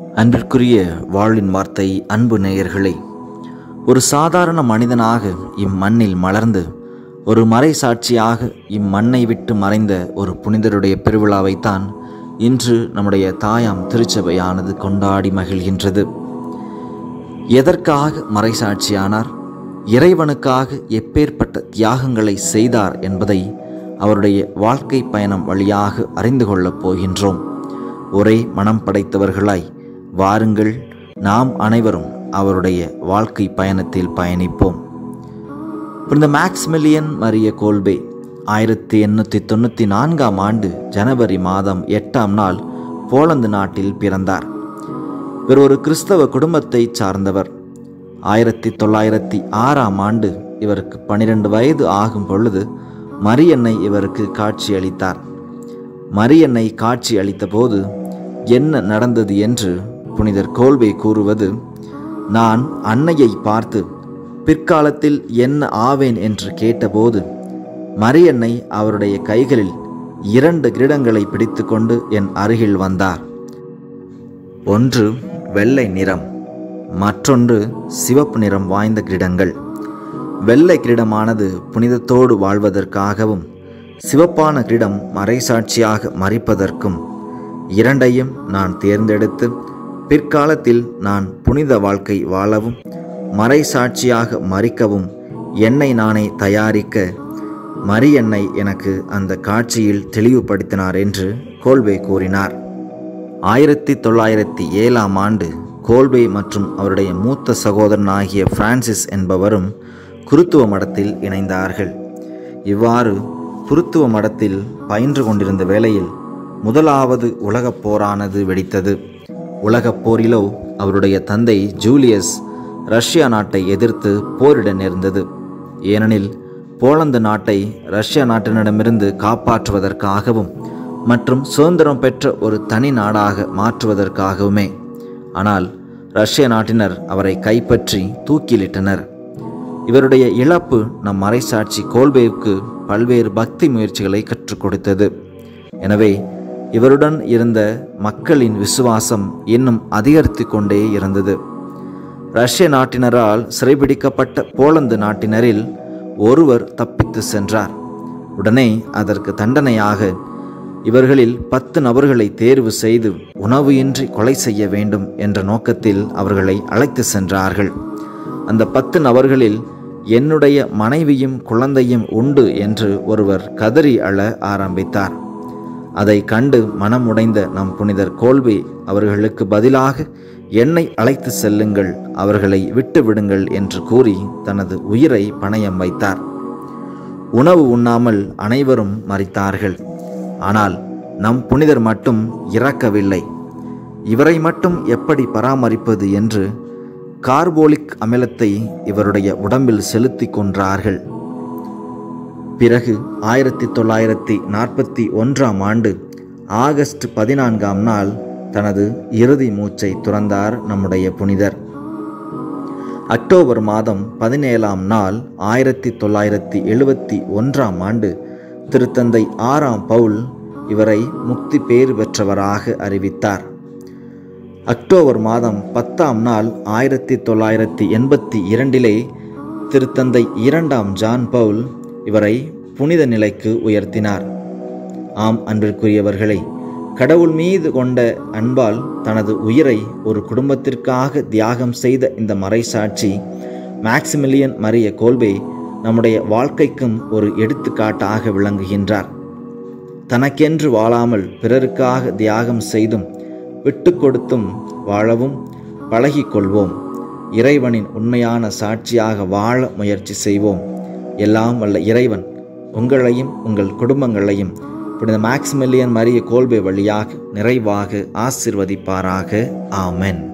அன்பிற்குரிய வாழின் வார்த்தை அன்பு நேயர்களே ஒரு சாதாரண மனிதனாக இம்மண்ணில் மலர்ந்து ஒரு மறை சாட்சியாக இம்மண்ணை விட்டு மறைந்த ஒரு புனிதருடைய பெருவிழாவைத்தான் இன்று நம்முடைய தாயாம் திருச்சபையானது கொண்டாடி மகிழ்கின்றது எதற்காக மறைசாட்சியானார் இறைவனுக்காக எப்பேற்பட்ட தியாகங்களை செய்தார் என்பதை அவருடைய வாழ்க்கை பயணம் வழியாக அறிந்து கொள்ளப் போகின்றோம் ஒரே மனம் படைத்தவர்களாய் வாருங்கள் நாம் அனைவரும் அவருடைய வாழ்க்கை பயணத்தில் பயணிப்போம் புனித மேக்ஸ்மில்லியன் மரிய கோல்பே ஆயிரத்தி எண்ணூற்றி தொண்ணூற்றி நான்காம் ஆண்டு ஜனவரி மாதம் எட்டாம் நாள் போலந்து நாட்டில் பிறந்தார் இவர் ஒரு கிறிஸ்தவ குடும்பத்தை சார்ந்தவர் ஆயிரத்தி தொள்ளாயிரத்தி ஆறாம் ஆண்டு இவருக்கு பனிரெண்டு வயது ஆகும் பொழுது மரியன்னை இவருக்கு காட்சியளித்தார் மரியன்னை காட்சி அளித்தபோது என்ன நடந்தது என்று புனிதர் கோல்பே கூறுவது நான் அன்னையை பார்த்து பிற்காலத்தில் என்ன ஆவேன் என்று கேட்டபோது மரியன்னை அவருடைய கைகளில் இரண்டு கிரீடங்களை பிடித்துக்கொண்டு என் அருகில் வந்தார் ஒன்று வெள்ளை நிறம் மற்றொன்று சிவப்பு நிறம் வாய்ந்த கிரீடங்கள் வெள்ளை கிரீடமானது புனிதத்தோடு வாழ்வதற்காகவும் சிவப்பான கிரீடம் மறைசாட்சியாக மறிப்பதற்கும் இரண்டையும் நான் தேர்ந்தெடுத்து பிற்காலத்தில் நான் புனித வாழ்க்கை வாழவும் மறைசாட்சியாக மறிக்கவும் என்னை நானே தயாரிக்க மரியன்னை எனக்கு அந்த காட்சியில் தெளிவுபடுத்தினார் என்று கோல்பே கூறினார் ஆயிரத்தி தொள்ளாயிரத்தி ஏழாம் ஆண்டு கோல்பே மற்றும் அவருடைய மூத்த சகோதரன் ஆகிய பிரான்சிஸ் என்பவரும் குருத்துவ மடத்தில் இணைந்தார்கள் இவ்வாறு குருத்துவ மடத்தில் பயின்று கொண்டிருந்த வேளையில் முதலாவது உலகப் போரானது வெடித்தது உலகப் போரிலோ அவருடைய தந்தை ஜூலியஸ் ரஷ்யா நாட்டை எதிர்த்து போரிட நேர்ந்தது ஏனெனில் போலந்து நாட்டை ரஷ்யா நாட்டினிடமிருந்து காப்பாற்றுவதற்காகவும் மற்றும் சுதந்திரம் பெற்ற ஒரு தனி நாடாக மாற்றுவதற்காகவுமே ஆனால் ரஷ்ய நாட்டினர் அவரை கைப்பற்றி தூக்கிலிட்டனர் இவருடைய இழப்பு நம் மறைசாட்சி கோல்பேவுக்கு பல்வேறு பக்தி முயற்சிகளை கற்றுக் கொடுத்தது எனவே இவருடன் இருந்த மக்களின் விசுவாசம் இன்னும் அதிகரித்து கொண்டே இருந்தது ரஷ்ய நாட்டினரால் சிறைபிடிக்கப்பட்ட போலந்து நாட்டினரில் ஒருவர் தப்பித்து சென்றார் உடனே அதற்கு தண்டனையாக இவர்களில் பத்து நபர்களை தேர்வு செய்து உணவு இன்றி கொலை செய்ய வேண்டும் என்ற நோக்கத்தில் அவர்களை அழைத்து சென்றார்கள் அந்த பத்து நபர்களில் என்னுடைய மனைவியும் குழந்தையும் உண்டு என்று ஒருவர் கதறி அழ ஆரம்பித்தார் அதை கண்டு மனம் உடைந்த நம் புனிதர் கோல்பே அவர்களுக்கு பதிலாக என்னை அழைத்து செல்லுங்கள் அவர்களை விட்டு விடுங்கள் என்று கூறி தனது உயிரை பணயம் வைத்தார் உணவு உண்ணாமல் அனைவரும் மறித்தார்கள் ஆனால் நம் புனிதர் மட்டும் இறக்கவில்லை இவரை மட்டும் எப்படி பராமரிப்பது என்று கார்போலிக் அமிலத்தை இவருடைய உடம்பில் செலுத்தி கொன்றார்கள் பிறகு ஆயிரத்தி தொள்ளாயிரத்தி நாற்பத்தி ஒன்றாம் ஆண்டு ஆகஸ்ட் பதினான்காம் நாள் தனது இறுதி மூச்சை துறந்தார் நம்முடைய புனிதர் அக்டோபர் மாதம் பதினேழாம் நாள் ஆயிரத்தி தொள்ளாயிரத்தி எழுபத்தி ஒன்றாம் ஆண்டு திருத்தந்தை ஆறாம் பவுல் இவரை முக்தி பேறு பெற்றவராக அறிவித்தார் அக்டோபர் மாதம் பத்தாம் நாள் ஆயிரத்தி தொள்ளாயிரத்தி எண்பத்தி இரண்டிலே திருத்தந்தை இரண்டாம் ஜான் பவுல் இவரை புனித நிலைக்கு உயர்த்தினார் ஆம் அன்பிற்குரியவர்களே கடவுள் மீது கொண்ட அன்பால் தனது உயிரை ஒரு குடும்பத்திற்காக தியாகம் செய்த இந்த மறைசாட்சி மேக்சிமிலியன் மரிய கோல்பே நம்முடைய வாழ்க்கைக்கும் ஒரு எடுத்துக்காட்டாக விளங்குகின்றார் தனக்கென்று வாழாமல் பிறருக்காக தியாகம் செய்தும் விட்டு கொடுத்தும் வாழவும் பழகிக்கொள்வோம் இறைவனின் உண்மையான சாட்சியாக வாழ முயற்சி செய்வோம் எல்லாம் வல்ல இறைவன் உங்களையும் உங்கள் குடும்பங்களையும் புனித மேக்ஸ்மில்லியன் மரிய கோல்பே வழியாக நிறைவாக ஆசிர்வதிப்பாராக ஆமென்